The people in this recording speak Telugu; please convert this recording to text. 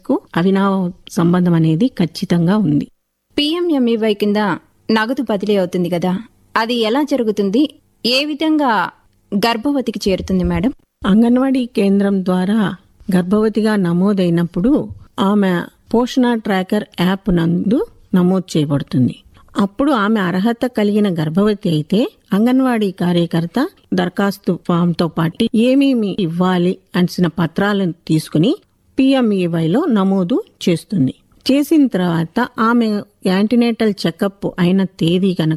కు అవినావ సంబంధం అనేది ఖచ్చితంగా ఉంది పిఎంఎంఈవై కింద నగదు బదిలీ అవుతుంది కదా అది ఎలా జరుగుతుంది ఏ విధంగా గర్భవతికి చేరుతుంది మేడం అంగన్వాడీ కేంద్రం ద్వారా గర్భవతిగా నమోదైనప్పుడు ఆమె పోషణ ట్రాకర్ యాప్ నందు నమోదు చేయబడుతుంది అప్పుడు ఆమె అర్హత కలిగిన గర్భవతి అయితే అంగన్వాడీ కార్యకర్త దరఖాస్తు ఫామ్ తో పాటు ఏమేమి ఇవ్వాలి అనిసిన పత్రాలను తీసుకుని పిఎంఈవైలో నమోదు చేస్తుంది చేసిన తర్వాత ఆమె యాంటీనేటల్ చెకప్ అయిన తేదీ గనక